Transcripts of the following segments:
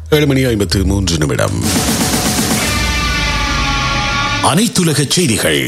ஏழு மணி ஐம்பத்து மூன்று நிமிடம் அனைத்துலக செய்திகள்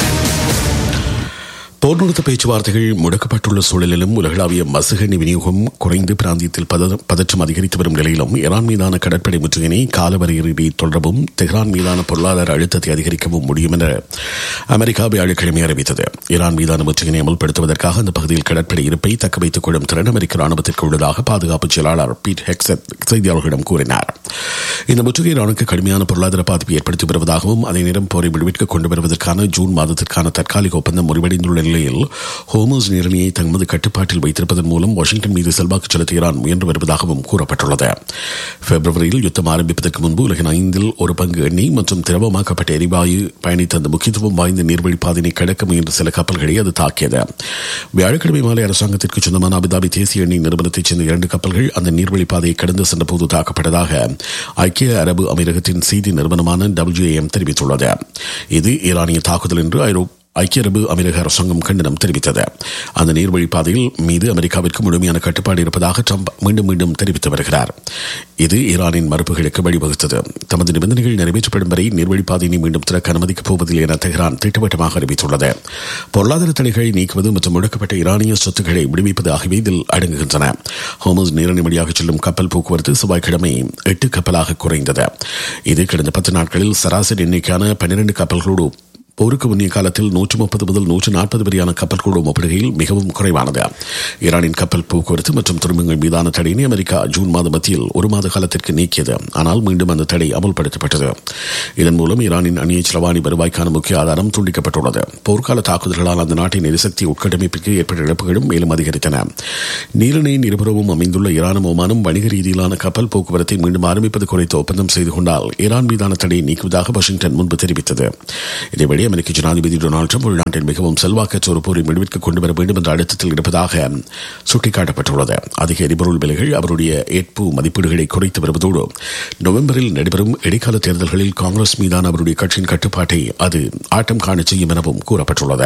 போர் நிறுத்த பேச்சுவார்த்தைகள் முடக்கப்பட்டுள்ள சூழலிலும் உலகளாவிய மசுகணி விநியோகம் குறைந்து பிராந்தியத்தில் பத- பதற்றம் அதிகரித்து வரும் நிலையிலும் ஈரான் மீதான கடற்படை முற்றுகையினை காலவரையறை தொடரவும் தெஹ்ரான் மீதான பொருளாதார அழுத்தத்தை அதிகரிக்கவும் முடியும் என அமெரிக்கா வியாழக்கிழமை அறிவித்தது ஈரான் மீதான முற்றுகையினை அமல்படுத்துவதற்காக அந்த பகுதியில் கடற்படை இருப்பை தக்க வைத்துக் கொள்ளும் திறன் அமெரிக்க ராணுவத்திற்கு உள்ளதாக பாதுகாப்பு செயலாளர் பீட் ஹெக்ஸட் செய்தியாளர்களிடம் கூறினார் இந்த முற்றுகை ஈரானுக்கு கடுமையான பொருளாதார பாதிப்பை ஏற்படுத்தி வருவதாகவும் அதே நேரம் போரை முடிவிற்கு கொண்டு வருவதற்கான ஜூன் மாதத்திற்கான தற்காலிக ஒப்பந்தம் முறிவடைந்துள்ள நிலையில் ஹோமோஸ் நீரணியை தமது கட்டுப்பாட்டில் வைத்திருப்பதன் மூலம் வாஷிங்டன் மீது செல்வாக்கு செலுத்த ஈரான் முயன்று வருவதாகவும் கூறப்பட்டுள்ளது பிப்ரவரியில் யுத்தம் ஆரம்பிப்பதற்கு முன்பு உலகின் ஐந்தில் ஒரு பங்கு எண்ணெய் மற்றும் திரவமாக்கப்பட்ட எரிவாயு பயணித்த அந்த முக்கியத்துவம் வாய்ந்த நீர்வழி பாதையை கடக்க முயன்ற சில கப்பல்களை அது தாக்கியது வியாழக்கிழமை மாலை அரசாங்கத்திற்கு சொந்தமான அபுதாபி தேசிய எண்ணெய் நிறுவனத்தைச் சேர்ந்த இரண்டு கப்பல்கள் அந்த நீர்வழி பாதையை கடந்து சென்றபோது தாக்கப்பட்டதாக ஐக்கிய அரபு அமீரகத்தின் செய்தி நிறுவனமான WAM தெரிவித்துள்ளது இது ஈரானிய தாக்குதல் என்று ஐரோப் ஐக்கிய அரபு அமீரக அரசாங்கம் கண்டனம் தெரிவித்தது அந்த நீர்வழி பாதையில் மீது அமெரிக்காவிற்கு முழுமையான கட்டுப்பாடு இருப்பதாக ட்ரம்ப் மீண்டும் மீண்டும் தெரிவித்து வருகிறார் இது ஈரானின் மறுப்புகளுக்கு வழிவகுத்தது தமது நிபந்தனைகள் நிறைவேற்றப்படும் வரை நீர்வழி பாதையினை மீண்டும் திறக்க அனுமதிக்கப் போவதில்லை என தெஹ்ரான் திட்டவட்டமாக அறிவித்துள்ளது பொருளாதார தடைகளை நீக்குவது மற்றும் முடக்கப்பட்ட ஈரானிய சொத்துக்களை விடுவிப்பது ஆகியவை இதில் அடங்குகின்றன ஹோமஸ் நீரணி வழியாக செல்லும் கப்பல் போக்குவரத்து செவ்வாய்க்கிழமை எட்டு கப்பலாக குறைந்தது இது கடந்த பத்து நாட்களில் சராசரி எண்ணிக்கையான பன்னிரண்டு கப்பல்களோடு போருக்கு முன்னிய காலத்தில் நூற்று முப்பது முதல் நூற்று நாற்பது வரையான கப்பல் குழு ஒப்பிடுகையில் மிகவும் குறைவானது ஈரானின் கப்பல் போக்குவரத்து மற்றும் துறைமுகங்கள் மீதான தடையினை அமெரிக்கா ஜூன் மாத மத்தியில் ஒரு மாத காலத்திற்கு நீக்கியது ஆனால் மீண்டும் அந்த தடை அமல்படுத்தப்பட்டது இதன் மூலம் ஈரானின் அந்நிய செலவாணி வருவாய்க்கான முக்கிய ஆதாரம் துண்டிக்கப்பட்டுள்ளது போர்க்கால தாக்குதல்களால் அந்த நாட்டின் எரிசக்தி உட்கட்டமைப்பிற்கு ஏற்பட்ட இழப்புகளும் மேலும் அதிகரித்தன நீரிணையின் இருபுறமும் அமைந்துள்ள ஈரானும் ஒமானும் வணிக ரீதியிலான கப்பல் போக்குவரத்தை மீண்டும் ஆரம்பிப்பது குறித்து ஒப்பந்தம் செய்து கொண்டால் ஈரான் மீதான தடையை நீக்குவதாக வாஷிங்டன் முன்பு தெரிவித்தது இதேவேளை அமெரிக்க ஜனாதிபதி டொனால்டு ட்ரம்ப் உள்நாட்டில் மிகவும் செல்வாக்கற்ற ஒரு போரை முடிவிற்கு கொண்டு வர வேண்டும் என்ற அழுத்தத்தில் இருப்பதாக சுட்டிக்காட்டப்பட்டுள்ளது அதிக எரிபொருள் விலைகள் அவருடைய ஏற்பு மதிப்பீடுகளை குறைத்து வருவதோடு நவம்பரில் நடைபெறும் இடைக்கால தேர்தல்களில் காங்கிரஸ் மீதான அவருடைய கட்சியின் கட்டுப்பாட்டை அது ஆட்டம் காண செய்யும் எனவும் கூறப்பட்டுள்ளது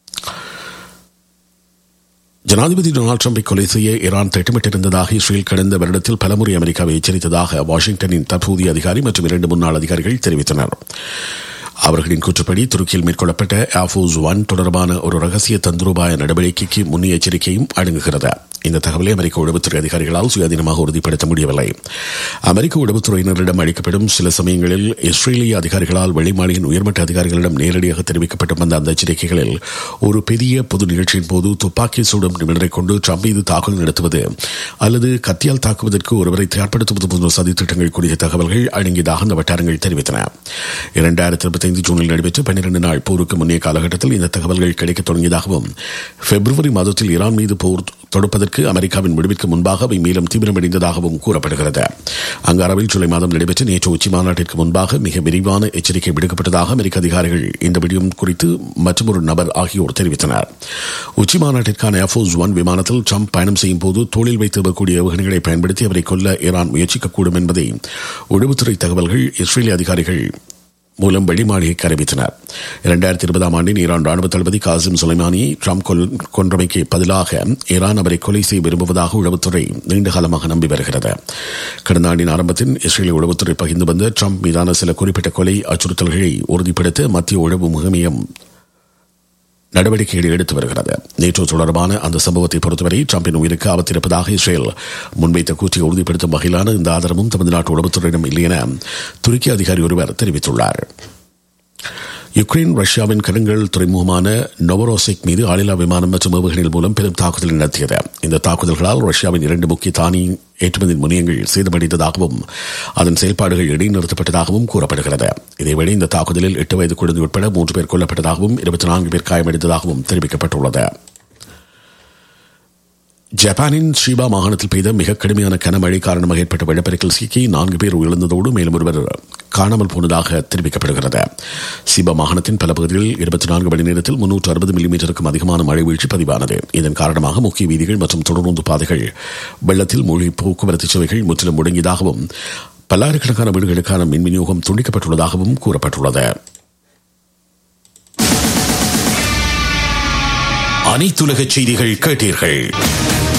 ஜனாதிபதி டொனால்டு ட்ரம்பை கொலை செய்ய ஈரான் திட்டமிட்டிருந்ததாக இஸ்ரேல் கடந்த வருடத்தில் பலமுறை அமெரிக்காவை எச்சரித்ததாக வாஷிங்டனின் தற்போதைய அதிகாரி மற்றும் இரண்டு முன்னாள் அதிகாரிகள் தெரிவித்தனர் அவர்களின் கூற்றுப்படி துருக்கியில் மேற்கொள்ளப்பட்ட ஏர்ஃபோர்ஸ் ஒன் தொடர்பான ஒரு ரகசிய தந்திரோபாய நடவடிக்கைக்கு முன்னே எச்சரிக்கையும் அடங்குகிறது இந்த தகவலை அமெரிக்க உளவுத்துறை அதிகாரிகளால் சுயாதீனமாக உறுதிப்படுத்த முடியவில்லை அமெரிக்க உளவுத்துறையினரிடம் அளிக்கப்படும் சில சமயங்களில் இஸ்ரேலிய அதிகாரிகளால் வெளிமாளியின் உயர்மட்ட அதிகாரிகளிடம் நேரடியாக தெரிவிக்கப்பட்டு வந்த அந்த எச்சரிக்கைகளில் ஒரு பெரிய பொது நிகழ்ச்சியின் போது துப்பாக்கி சூடும் நிபுணரை கொண்டு ட்ரம்ப் மீது தாக்குதல் நடத்துவது அல்லது கத்தியால் தாக்குவதற்கு ஒருவரை தயார்படுத்துவது போன்ற சதித்திட்டங்கள் குறித்த தகவல்கள் அடங்கியதாக அந்த வட்டாரங்கள் தெரிவித்தன இரண்டாயிரத்தி இருபத்தைந்து ஜூனில் நடைபெற்ற பன்னிரண்டு நாள் போருக்கு முன்னைய காலகட்டத்தில் இந்த தகவல்கள் கிடைக்கத் தொடங்கியதாகவும் பிப்ரவரி மாதத்தில் ஈரான் மீது போர் தொடுப்பதற்கு அமெரிக்காவின் முடிவிற்கு முன்பாக அவை மேலும் தீவிரமடைந்ததாகவும் கூறப்படுகிறது அங்காராவில் ஜூலை மாதம் நடைபெற்ற நேற்று உச்சி மாநாட்டிற்கு முன்பாக மிக விரிவான எச்சரிக்கை விடுக்கப்பட்டதாக அமெரிக்க அதிகாரிகள் இந்த விடயம் குறித்து மற்றொரு நபர் ஆகியோர் தெரிவித்தனர் உச்சி மாநாட்டிற்கான ஏர்ஃபோர்ஸ் ஒன் விமானத்தில் ட்ரம்ப் பயணம் செய்யும் போது தோளில் வைத்து வரக்கூடிய ஏவுகணைகளை பயன்படுத்தி அவரை கொல்ல ஈரான் முயற்சிக்கக்கூடும் என்பதை உளவுத்துறை தகவல்கள் இஸ்ரேலிய அதிகாரிகள் மூலம் வெளிமாளிகைக்கு அறிவித்தனர் இரண்டாயிரத்தி இருபதாம் ஆண்டின் ஈரான் ராணுவ தளபதி காசிம் சுலைமானியை ட்ரம்ப் கொல்- கொன்றமைக்கு பதிலாக ஈரான் அவரை கொலை செய்ய விரும்புவதாக உளவுத்துறை நீண்ட காலமாக நம்பி வருகிறது கடந்த ஆண்டின் ஆரம்பத்தில் இஸ்ரேலிய உளவுத்துறை பகிர்ந்து வந்த ட்ரம்ப் மீதான சில குறிப்பிட்ட கொலை அச்சுறுத்தல்களை உறுதிப்படுத்த மத்திய உளவு முகமையம் நடவடிக்கைகளை எடுத்து வருகிறது நேற்று தொடர்பான அந்த சம்பவத்தை பொறுத்தவரை ட்ரம்பின் உயிருக்கு ஆபத்திருப்பதாக இஸ்ரேல் முன்வைத்த கூற்றை உறுதிப்படுத்தும் வகையிலான இந்த ஆதாரமும் தமது நாட்டு உளவுத்துறையிடம் இல்லை என துருக்கி அதிகாரி ஒருவர் தெரிவித்துள்ளார் யுக்ரைன் ரஷ்யாவின் கருங்கல் துறைமுகமான நொவரோசிக் மீது ஆளில்லா விமானம் மற்றும் ஏவுகணைகள் மூலம் பெரும் தாக்குதல் நடத்தியது இந்த தாக்குதல்களால் ரஷ்யாவின் இரண்டு முக்கிய தானி ஏற்றுமதி முனையங்கள் சேதமடைந்ததாகவும் அதன் செயல்பாடுகள் இடைநிறுத்தப்பட்டதாகவும் கூறப்படுகிறது இதேவேளை இந்த தாக்குதலில் எட்டு வயது குழந்தை உட்பட மூன்று பேர் கொல்லப்பட்டதாகவும் இருபத்தி நான்கு பேர் காயமடைந்ததாகவும் தெரிவிக்கப்பட்டுள்ளது ஜப்பானின் ஷீபா மாகாணத்தில் பெய்த மிக கடுமையான கனமழை காரணமாக ஏற்பட்ட வெள்ளப்பெருக்கில் சிக்கி நான்கு பேர் உயிரிழந்ததோடு மேலும் ஒருவர் காணாமல் போனதாக தெரிவிக்கப்படுகிறது சீபா மாகாணத்தின் பல பகுதிகளில் இருபத்தி நான்கு மணி நேரத்தில் முன்னூற்று அறுபது மில்லிமீட்டருக்கும் அதிகமான மழை வீழ்ச்சி பதிவானது இதன் காரணமாக முக்கிய வீதிகள் மற்றும் தொடர்ந்து பாதைகள் வெள்ளத்தில் மூழ்கி போக்குவரத்து சேவைகள் முற்றிலும் முடங்கியதாகவும் பல்லாயிரக்கணக்கான வீடுகளுக்கான மின் விநியோகம் துண்டிக்கப்பட்டுள்ளதாகவும் கூறப்பட்டுள்ளது அனைத்துலக செய்திகள் கேட்டீர்கள்